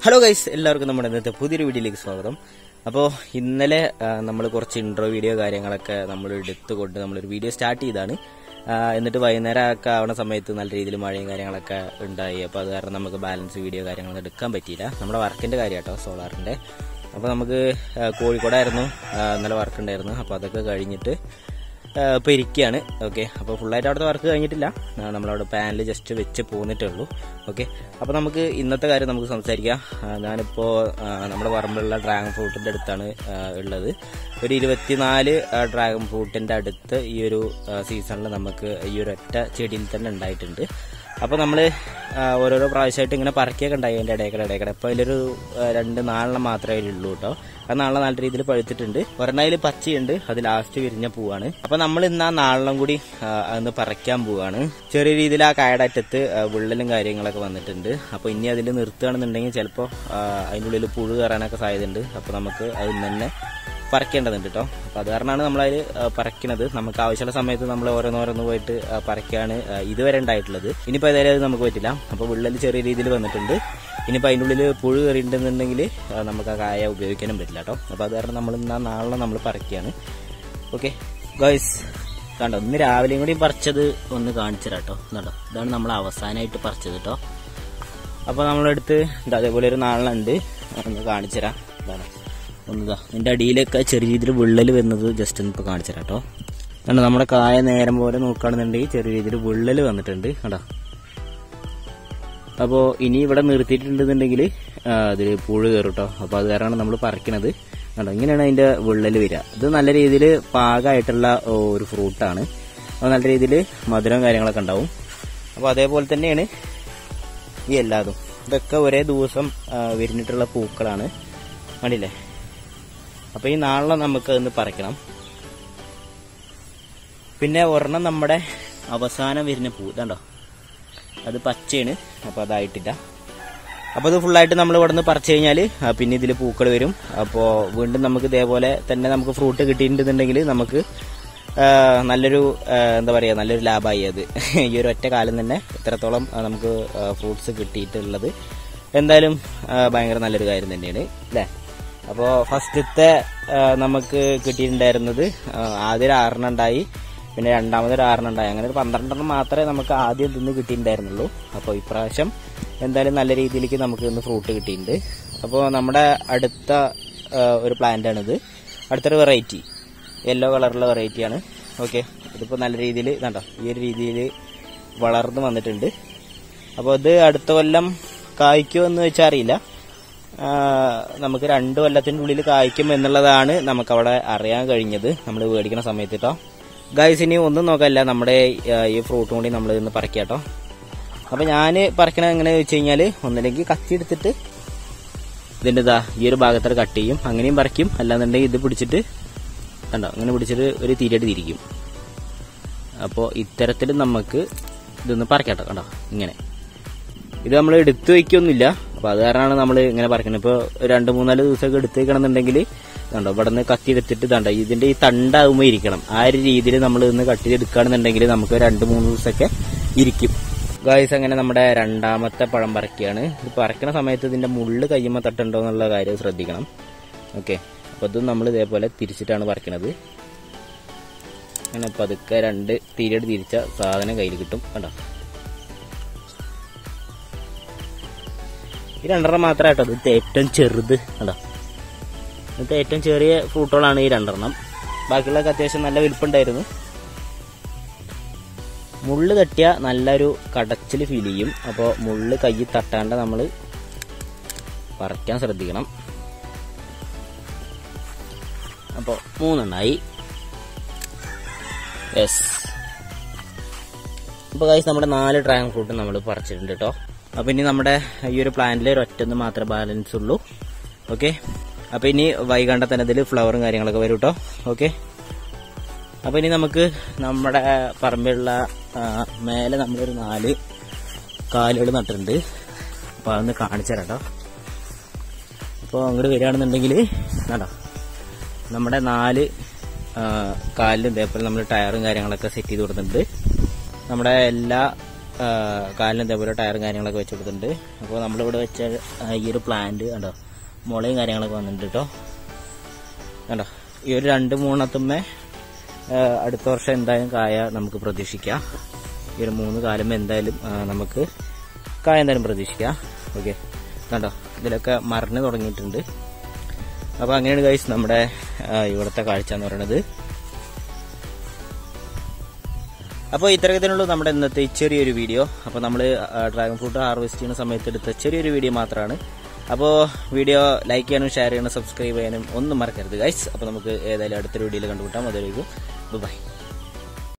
hello guys എല്ലാവർക്കും നമ്മുടെ ഇന്നത്തെ പുതിയൊരു വീഡിയോയിലേക്ക് സ്വാഗതം അപ്പോൾ ഇന്നലെ നമ്മൾ കുറച്ച് ഇൻട്രോ വീഡിയോ കാര്യങ്ങളൊക്കെ നമ്മൾ എടുത്തുകൊണ്ട് നമ്മളൊരു വീഡിയോ സ്റ്റാർട്ട് ചെയ്താണ് ആ, എന്നിട്ട് വൈകുന്നേരം ഒക്കെ ആവണ സമയത്ത് നല്ല രീതിയിൽ മഴയും കാര്യങ്ങളൊക്കെ ഉണ്ടായി അപ്പോൾ അത് കാരണം നമുക്ക് ബാലൻസ് വീഡിയോ കാര്യങ്ങളൊന്നും എടുക്കാൻ പറ്റിയില്ല നമ്മുടെ വർക്കിന്റെ കാര്യം കേട്ടോ സോളാറിന്റെ അപ്പോൾ നമുക്ക് ആ, കോഴിക്കോടായിരുന്നു ആ, ഇന്നലെ വർക്ക് ഉണ്ടായിരുന്നു അപ്പോൾ അതൊക്കെ കഴിഞ്ഞിട്ട് ഇപ്പോൾ ഇരിക്കുകയാണ് ഓക്കെ അപ്പോൾ ഫുള്ളായിട്ട് അവിടുത്തെ വർക്ക് കഴിഞ്ഞിട്ടില്ല ആ, നമ്മളവിടെ പാനൽ ജസ്റ്റ് വെച്ച് പോന്നിട്ടേ ഉള്ളൂ ഓക്കെ അപ്പോൾ നമുക്ക് ഇന്നത്തെ കാര്യം നമുക്ക് സംസാരിക്കാം ആ, ഞാനിപ്പോൾ ആ, നമ്മുടെ പറമ്പിലുള്ള ഡ്രാഗൺ ഫ്രൂട്ടിൻ്റെ അടുത്താണ് ആ, ഉള്ളത് ഒരു ഇരുപത്തിനാല് ആ, ഡ്രാഗൺ ഫ്രൂട്ടിൻ്റെ അടുത്ത് ഈ ഒരു സീസണിൽ നമുക്ക് ഈ ഒരു ഒറ്റ ചെടിയിൽ തന്നെ ഉണ്ടായിട്ടുണ്ട് അപ്പോൾ നമ്മൾ ഓരോരോ പ്രാവശ്യമായിട്ട് ഇങ്ങനെ പറക്കിയൊക്കെ ഉണ്ടായി അതിൻ്റെ ഇടയ്ക്കടെ ഇടയ്ക്കടെ അപ്പോൾ അതിലൊരു ആ, രണ്ട് നാലെണ്ണം മാത്രമേ അതിലുള്ളൂ കേട്ടോ ആ നാളെ നല്ല രീതിയിൽ പഴുത്തിട്ടുണ്ട് ഒരെണ്ണയിൽ പച്ചയുണ്ട് അത് ലാസ്റ്റ് വിരിഞ്ഞ പൂവാണ് അപ്പൊ നമ്മൾ ഇന്ന് ആ നാളെണ്ണം കൂടി ആ, അതൊന്ന് പറിക്കാൻ പോവാണ് ചെറിയ രീതിയിൽ ആ കായയുടെ അറ്റത്ത് ആ, വിള്ളലും കാര്യങ്ങളൊക്കെ വന്നിട്ടുണ്ട് അപ്പൊ ഇനി അതിൽ നിർത്തുകയാണെന്നുണ്ടെങ്കിൽ ചിലപ്പോൾ അതിൻ്റെ ഉള്ളിൽ പുഴു കയറാനൊക്കെ സാധ്യതയുണ്ട് അപ്പൊ നമുക്ക് അത് ഇന്ന് തന്നെ പറിക്കേണ്ടതുണ്ട് കേട്ടോ അപ്പൊ അത് കാരണമാണ് നമ്മളതിൽ പറിക്കുന്നത് നമുക്ക് ആവശ്യമുള്ള സമയത്ത് നമ്മൾ ഓരോന്നോരോന്ന് പോയിട്ട് ആ, പറിക്കാണ് ആ, ഇതുവരെ ഉണ്ടായിട്ടുള്ളത് ഇനിയിപ്പോൾ ഏതായാലും അത് നമുക്ക് പറ്റില്ല അപ്പോൾ വിള്ളൽ ചെറിയ രീതിയിൽ വന്നിട്ടുണ്ട് ഇനിയിപ്പോൾ അതിൻ്റെ ഉള്ളിൽ പുഴു കയറിയിട്ടുണ്ടെന്നുണ്ടെങ്കിൽ ആ, നമുക്ക് ആ കായ ഉപയോഗിക്കാനും പറ്റില്ല കേട്ടോ അപ്പോൾ അത് കാരണം നമ്മൾ ഇന്ന് ആ നാളെ നമ്മൾ പറിക്കുകയാണ് ഓക്കെ ഗോയ്സ് കണ്ടോ ഇന്ന് രാവിലെയും കൂടി പറിച്ചത് ഒന്ന് കാണിച്ചു കേട്ടോ കണ്ടോ ഇതാണ് നമ്മൾ അവസാനമായിട്ട് പറിച്ചത് കേട്ടോ അപ്പോൾ നമ്മളെടുത്ത് ഇതാ അതേപോലെ ഒരു നാളിനുണ്ട് ഒന്ന് കാണിച്ചു തരാം ഇതാണ് ഒന്നിതാ ഇതിൻ്റെ അടിയിലൊക്കെ ചെറിയ രീതിയിൽ വിള്ളൽ വരുന്നത് ജസ്റ്റ് ഒന്ന് ഇപ്പോൾ കാണിച്ചു തരാം കേട്ടോ കണ്ടോ നമ്മുടെ കായ നേരം പോലെ നോക്കുകയാണെന്നുണ്ടെങ്കിൽ ചെറിയ രീതിയിൽ വിള്ളൽ വന്നിട്ടുണ്ട് കണ്ടോ അപ്പോൾ ഇനി ഇവിടെ നിർത്തിയിട്ടുണ്ടെന്നുണ്ടെങ്കിൽ അതിൽ പുഴു കയറും കേട്ടോ അപ്പോൾ അത് കാരണമാണ് നമ്മൾ പറിക്കണത് കണ്ടോ ഇങ്ങനെയാണ് അതിൻ്റെ വിള്ളൽ വരിക ഇത് നല്ല രീതിയിൽ പാകമായിട്ടുള്ള ഒരു ഫ്രൂട്ടാണ് അത് നല്ല രീതിയിൽ മധുരം കാര്യങ്ങളൊക്കെ ഉണ്ടാവും അപ്പോൾ അതേപോലെ തന്നെയാണ് ഈ എല്ലാതും ഇതൊക്കെ ഒരേ ദിവസം ആ, വിരിഞ്ഞിട്ടുള്ള പൂക്കളാണ് കണ്ടില്ലേ അപ്പോൾ ഈ നാളെ നമുക്ക് അതൊന്ന് പറിക്കണം പിന്നെ ഒരെണ്ണം നമ്മുടെ അവസാനം വരുന്ന പൂ ഇതാണ്ടോ അത് പച്ചയാണ് അപ്പോൾ അതായിട്ടില്ല അപ്പോൾ അത് ഫുള്ളായിട്ട് നമ്മൾ ഇവിടെ നിന്ന് പറിച്ചു കഴിഞ്ഞാൽ പിന്നെ ഇതിൽ പൂക്കൾ വരും അപ്പോൾ വീണ്ടും നമുക്ക് ഇതേപോലെ തന്നെ നമുക്ക് ഫ്രൂട്ട് കിട്ടിയിട്ടുണ്ടെന്നുണ്ടെങ്കിൽ നമുക്ക് ആ, നല്ലൊരു ആ, എന്താ പറയുക നല്ലൊരു ലാഭമായി അത് ഈ ഒരു ഒറ്റ കാലം തന്നെ ഇത്രത്തോളം ആ, നമുക്ക് ഫ്രൂട്ട്സ് കിട്ടിയിട്ടുള്ളത് എന്തായാലും ആ, ഭയങ്കര നല്ലൊരു കാര്യം തന്നെയാണ് അല്ലേ അപ്പോൾ ഫസ്റ്റത്തെ ആ, നമുക്ക് കിട്ടിയിട്ടുണ്ടായിരുന്നത് ആ, ആദ്യം ഒരു ആറെണ്ണം ഉണ്ടായി പിന്നെ രണ്ടാമത് ഒരു ആറെണ്ണം ഉണ്ടായി അങ്ങനെ ഒരു പന്ത്രണ്ടെണ്ണം മാത്രമേ നമുക്ക് ആദ്യം തിന്ന് കിട്ടിയിട്ടുണ്ടായിരുന്നുള്ളൂ അപ്പോൾ ഇപ്രാവശ്യം എന്തായാലും നല്ല രീതിയിലേക്ക് നമുക്ക് ഇന്ന് ഫ്രൂട്ട് കിട്ടിയിട്ടുണ്ട് അപ്പോൾ നമ്മുടെ അടുത്ത ആ, ഒരു പ്ലാന്റ് ആണിത് അടുത്തൊരു വെറൈറ്റി യെല്ലോ കളറുള്ള വെറൈറ്റിയാണ് ഓക്കെ ഇതിപ്പോൾ നല്ല രീതിയിൽ കണ്ടോ ഈ ഒരു രീതിയിൽ വളർന്നു വന്നിട്ടുണ്ട് അപ്പോൾ ഇത് അടുത്ത കൊല്ലം കായ്ക്കുമോ എന്ന് വെച്ചാൽ അറിയില്ല ആ, നമുക്ക് രണ്ട് കൊല്ലത്തിൻ്റെ ഉള്ളിൽ കായ്ക്കും എന്നുള്ളതാണ് നമുക്ക് അവിടെ അറിയാൻ കഴിഞ്ഞത് നമ്മൾ മേടിക്കുന്ന സമയത്ത് കേട്ടോ ഗൈസ് ഇനി ഒന്നും നോക്കല്ല നമ്മുടെ ആ, ഈ ഫ്രൂട്ടും കൂടി നമ്മൾ ഇന്ന് പറിക്കാം കേട്ടോ അപ്പോൾ ഞാൻ പറിക്കണത് എങ്ങനെയാണെന്ന് വെച്ച് കഴിഞ്ഞാൽ ഒന്നില്ലെങ്കിൽ കത്തി എടുത്തിട്ട് ഇതിൻ്റെ ഇതാ ഈ ഒരു ഭാഗത്തോട് കട്ട് ചെയ്യും അങ്ങനെയും പറിക്കും അല്ലാന്നുണ്ടെങ്കിൽ ഇത് പിടിച്ചിട്ട് കണ്ടോ അങ്ങനെ പിടിച്ചിട്ട് ഒരു തിരിയായിട്ട് തിരിക്കും അപ്പോൾ ഇത്തരത്തിൽ നമുക്ക് ഇതൊന്ന് പറിക്കാട്ടോ കണ്ടോ ഇങ്ങനെ ഇത് നമ്മൾ എടുത്തു വയ്ക്കൊന്നുമില്ല അപ്പോൾ അത് കാരണമാണ് നമ്മൾ ഇങ്ങനെ പറിക്കുന്നത് ഇപ്പോൾ രണ്ട് മൂന്നാല് ദിവസമൊക്കെ എടുത്ത് വെക്കണമെന്നുണ്ടെങ്കിൽ കണ്ടോ ഇവിടെ നിന്ന് കത്തി എടുത്തിട്ട് ഇതാണ്ടോ ഇതിന്റെ ഈ തണ്ടാകുമ്പോൾ ഇരിക്കണം ആ ഒരു രീതിയിൽ നമ്മൾ ഇന്ന് കട്ട് ചെയ്തെടുക്കുകയാണെന്നുണ്ടെങ്കിൽ നമുക്ക് രണ്ട് മൂന്ന് ദിവസമൊക്കെ ഇരിക്കും ഗായ്സ് അങ്ങനെ നമ്മുടെ രണ്ടാമത്തെ പഴം പറിക്കുകയാണ് ഇത് പറിക്കുന്ന സമയത്ത് ഇതിന്റെ മുള്ള് കയ്യുമ്പോൾ തട്ടുണ്ടോ എന്നുള്ള കാര്യം ശ്രദ്ധിക്കണം ഓക്കെ അപ്പോൾ ഇതും നമ്മൾ ഇതേപോലെ തിരിച്ചിട്ടാണ് പറിക്കണത് അങ്ങനെ പതുക്കെ രണ്ട് തീരട് തിരിച്ച സാധനം കയ്യിൽ കിട്ടും കണ്ടോ ഈ രണ്ടെണ്ണം മാത്രമേ കേട്ടോ ഇത് ഏറ്റവും ചെറുത് കണ്ടോ ഇത് ഏറ്റവും ചെറിയ ഫ്രൂട്ടുകളാണ് ഈ രണ്ടെണ്ണം ബാക്കിയുള്ളതൊക്കെ അത്യാവശ്യം നല്ല വലിപ്പുണ്ടായിരുന്നു മുള്ള് തട്ടിയ നല്ലൊരു കടച്ചിൽ ഫീൽ ചെയ്യും അപ്പോൾ മുള്ള് കയ്യിൽ തട്ടാണ്ട് നമ്മൾ പറിക്കാൻ ശ്രദ്ധിക്കണം അപ്പോൾ മൂന്നെണ്ണായി യെസ് അപ്പോൾ ഗൈസ് നമ്മുടെ നാല് ഡ്രാഗൺ ഫ്രൂട്ട് നമ്മൾ പറിച്ചിട്ടുണ്ട് കേട്ടോ അപ്പോൾ ഇനി നമ്മുടെ ഈ ഒരു പ്ലാന്റിൽ ഒരൊറ്റൊന്ന് മാത്രമേ ബാലൻസ് ഉള്ളൂ ഓക്കെ അപ്പോൾ ഇനി വൈകാണ്ട തന്നെ ഇതിൽ ഫ്ലവറും കാര്യങ്ങളൊക്കെ വരും കേട്ടോ ഓക്കെ അപ്പോൾ ഇനി നമുക്ക് നമ്മുടെ പറമ്പിലുള്ള ആ, മേലെ നമ്മളൊരു നാല് കാലുകൾ നട്ടിട്ടുണ്ട് അപ്പോൾ അതൊന്ന് കാണിച്ചു തരാം കേട്ടോ അപ്പോൾ അങ്ങോട്ട് വരികയാണെന്നുണ്ടെങ്കിൽ കേട്ടോ നമ്മുടെ നാല് ആ, കാലിലും ഇതേപോലെ നമ്മൾ ടയറും കാര്യങ്ങളൊക്കെ സെറ്റ് ചെയ്ത് കൊടുത്തിട്ടുണ്ട് നമ്മുടെ എല്ലാ ആ, കാലിന് ഇതേപോലെ ടയറും കാര്യങ്ങളൊക്കെ വെച്ച് കൊടുത്തിട്ടുണ്ട് അപ്പോൾ നമ്മളിവിടെ വെച്ച ആ, ഈ ഒരു പ്ലാന്റ് കണ്ടോ മുളയും കാര്യങ്ങളൊക്കെ വന്നിട്ടുണ്ട് കേട്ടോ കണ്ടോ ഈ ഒരു രണ്ട് മൂന്നെണ്ണത്തുമ്മേ ആ, അടുത്ത വർഷം എന്തായാലും കായ നമുക്ക് പ്രതീക്ഷിക്കാം ഈ ഒരു മൂന്ന് കാലം എന്തായാലും ആ, നമുക്ക് കായ എന്തായാലും പ്രതീക്ഷിക്കാം ഓക്കെ കണ്ടോ ഇതിലൊക്കെ മറിഞ്ഞു തുടങ്ങിയിട്ടുണ്ട് അപ്പോൾ അങ്ങനെയാണ് ഗൈസ് നമ്മുടെ ആ, ഇവിടുത്തെ കാഴ്ച എന്ന് പറയുന്നത് അപ്പോൾ ഇത്തരത്തിലുള്ള നമ്മുടെ ഇന്നത്തെ ഈ ചെറിയൊരു വീഡിയോ അപ്പോൾ നമ്മൾ ഡ്രാഗൺ ഫ്രൂട്ട് ഹാർവെസ്റ്റ് ചെയ്യുന്ന സമയത്ത് എടുത്ത ചെറിയൊരു വീഡിയോ മാത്രമാണ് അപ്പോൾ വീഡിയോ ലൈക്ക് ചെയ്യാനും ഷെയർ ചെയ്യാനും സബ്സ്ക്രൈബ് ചെയ്യാനും ഒന്നും മറക്കരുത് ഗൈസ് അപ്പോൾ നമുക്ക് ഏതായാലും അടുത്തൊരു വീഡിയോയിൽ കണ്ടുമുട്ടാം അതിലേക്ക് ബൈ